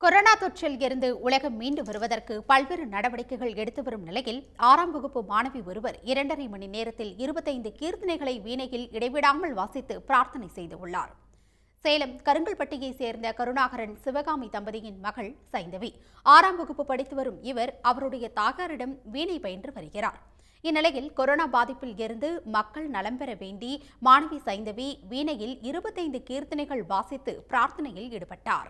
corona தொற்றில் இருந்து உலகம் மீண்டு வருவதற்கு பல்வேறு நடவடிக்கைகள் எடுத்து வரும் நிலையில் ஆறாம் வகுப்பு மாணவி ஒருவர் இரண்டரை மணி நேரத்தில் இருபத்தைந்து கீர்த்தனைகளை வீணையில் இடைவிடாமல் வாசித்து பிரார்த்தனை செய்துள்ளார் சேலம் கருங்கல்பட்டியைச் சேர்ந்த கருணாகரன் சிவகாமி தம்பதியின் மகள் சைந்தவி ஆறாம் வகுப்பு படித்து வரும் இவர் அவருடைய தாயாரிடம் வீணை பயின்று வருகிறார் இந்நிலையில் கொரோனா பாதிப்பில் இருந்து மக்கள் நலம் பெற வேண்டி மாணவி சைந்தவி வீணையில் இருபத்தைந்து கீர்த்தனைகள் வாசித்து பிரார்த்தனையில் ஈடுபட்டார்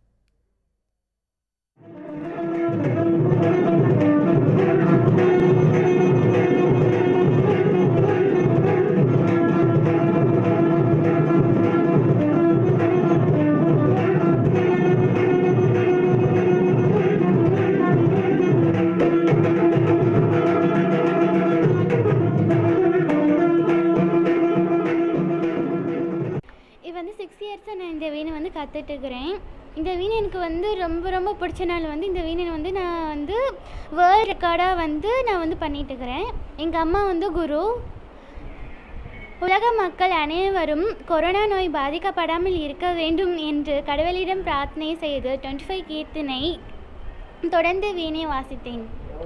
இது வந்து சிக்ஸ் இயர்ஸாக நான் இந்த வீணை வந்து கற்றுட்டு இருக்கிறேன் இந்த வீணை எனக்கு வந்து ரொம்ப ரொம்ப பிடிச்ச நாள் வந்து இந்த வீணை வந்து நான் வந்து வேர்ல்ட் ரெக்கார்டாக வந்து நான் வந்து பண்ணிட்டு இருக்கிறேன் எங்கள் அம்மா வந்து குரு உலக மக்கள் அனைவரும் கொரோனா நோய் பாதிக்கப்படாமல் இருக்க வேண்டும் என்று கடவுளிடம் பிரார்த்தனை செய்து டுவெண்ட்டி ஃபைவ் கீர்த்தனை தொடர்ந்து வீணை வாசித்தேன்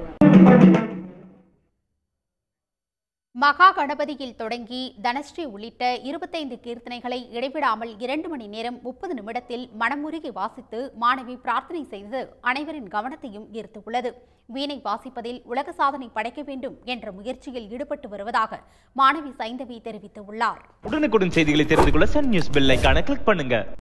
மகா கணபதியில் தொடங்கி தனஸ்ரீ உள்ளிட்ட இருபத்தைந்து கீர்த்தனைகளை இடைவிடாமல் இரண்டு மணி நேரம் முப்பது நிமிடத்தில் மனமுருகி வாசித்து மாணவி பிரார்த்தனை செய்து அனைவரின் கவனத்தையும் ஈர்த்துள்ளது வீணை வாசிப்பதில் உலக சாதனை படைக்க வேண்டும் என்ற முயற்சியில் ஈடுபட்டு வருவதாக மாணவி சைந்தவி தெரிவித்துள்ளார் உடனுக்குடன் செய்திகளை தெரிந்து கொள்ள சன் நியூஸ் பெல் ஐகானை கிளிக் பண்ணுங்க